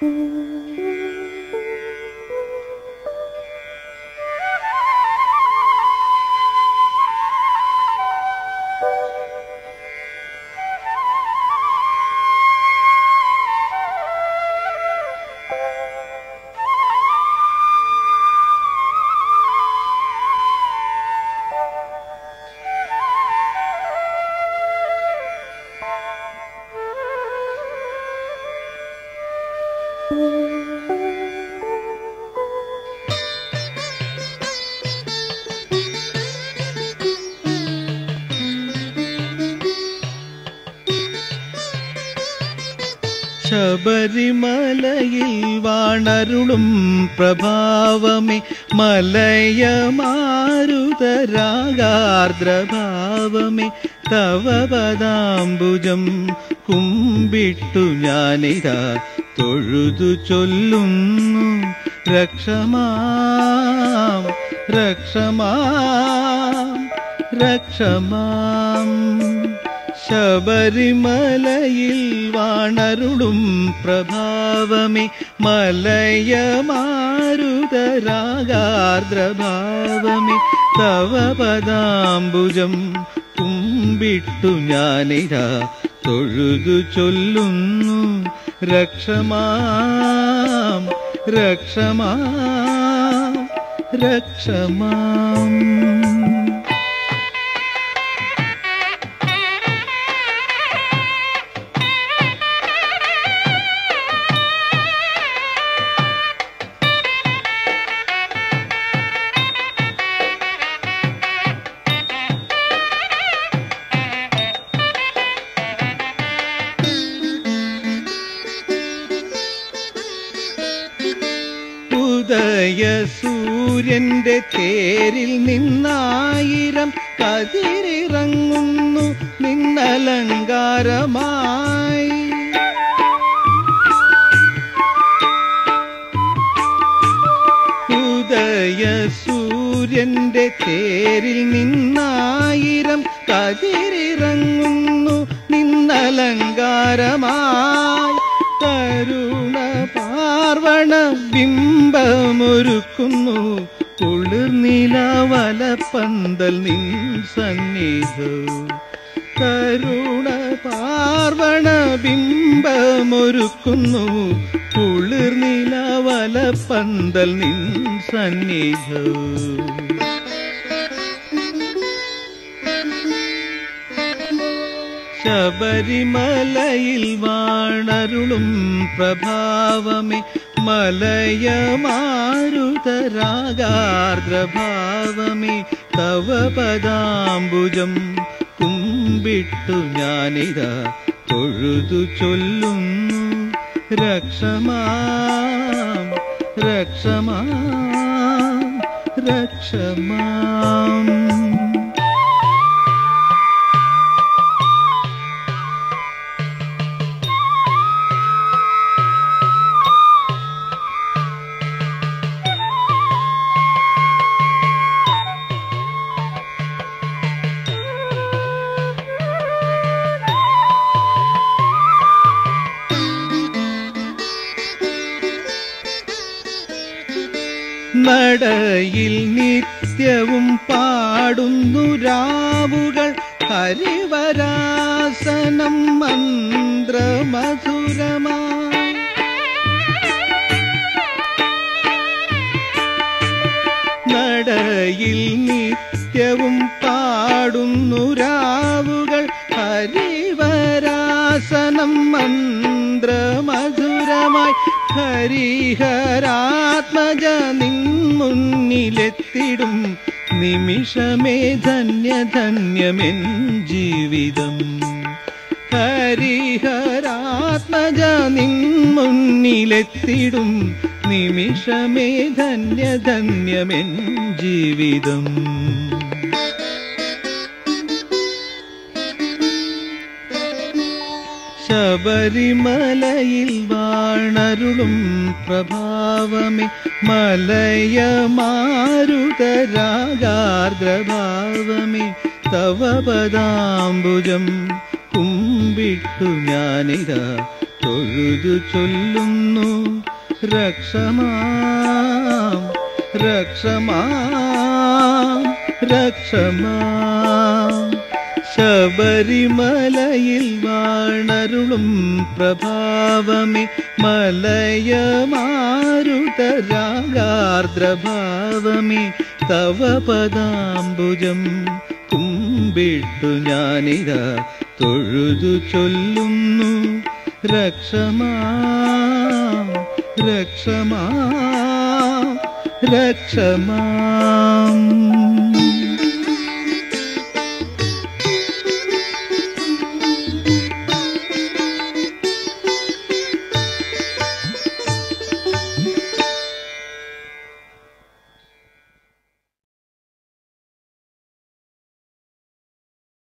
ശബരിമലയിൽ വാണരുളും പ്രഭാവമേ മലയമാരുതരാഗാർദ്രഭാവമേ തവ പദാംബുജം കുമ്പിട്ടു ഞാനിതാ തൊഴുതു ചൊല്ലുന്നു രക്ഷമാം രക്ഷമാം രക്ഷമാം ശബരിമലയിൽ വാണരുളും പ്രഭാവമേ മലയമാരുതരാഗാർദ്രഭാവമേ തവ പദാംബുജം കുമ്പിട്ടു ഞാനിതാ തൊഴുതു ചൊല്ലുന്നു രക്ഷമാം രക്ഷമാം രക്ഷമാം ഉദയ സൂര്യന്റെ തേരിൽ നിന്നായിരം കതിരിറങ്ങുന്നു നിന്നലങ്കാരമായി ഉദയ സൂര്യന്റെ തേരിൽ നിന്നായിരം കതിരിറങ്ങുന്നു നിന്നലങ്കാരമായി കരുണ പാർവണ ബിംബമൊരുക്കുന്നു കുളിർനില വലപ്പന്തൽ നിൻ സന്നിധവും കരുണ പാർവണ ബിംബമൊരുക്കുന്നു കുളിർനില വലപ്പന്തൽ നിൻ സന്നിധവും ശബരിമലയിൽ വാണരുളും പ്രഭാവമേ മലയമാരുതരാഗാർദ്രഭാവമേ തവ പദാംബുജം കുമ്പിട്ടു ഞാനിതാ തൊഴുതു ചൊല്ലുന്നു രക്ഷമാം രക്ഷമാം രക്ഷമാം നടയിൽ നിത്യവും പാടുന്നു രാവുകൾ ഹരിവരാസനം മന്ത്രമധുരമായി നടയിൽ നിത്യവും പാടുന്നു രാവുകൾ ഹരിവരാസനം മന്ത്രമധുരമായി ഹരിഹരാത്മജ നിൻ മുന്നിലെത്തിടും നിമിഷമേ ധന്യ ധന്യമെൻ ജീവിതം ഹരിഹരാത്മജ നിൻ മുന്നിലെത്തിടും നിമിഷമേ ധന്യ ധന്യമെൻ ജീവിതം ശബരിമലയിൽ വാണരുളും പ്രഭാവമേ മലയമാരുതരാഗാർദ്രഭാവമേ തവ പദാംബുജം കുമ്പിട്ടു ഞാനിതാ തൊഴുതു ചൊല്ലുന്നു രക്ഷമാം രക്ഷമാം രക്ഷമാം ശബരിമലയിൽ വാണരുളും പ്രഭാവമേ മലയമാരുതരാഗാർദ്രഭാവമേ തവ പദാംബുജം കുമ്പിട്ടു ഞാനിതാ തൊഴുതു ചൊല്ലുന്നു രക്ഷമാം രക്ഷമാം രക്ഷമാം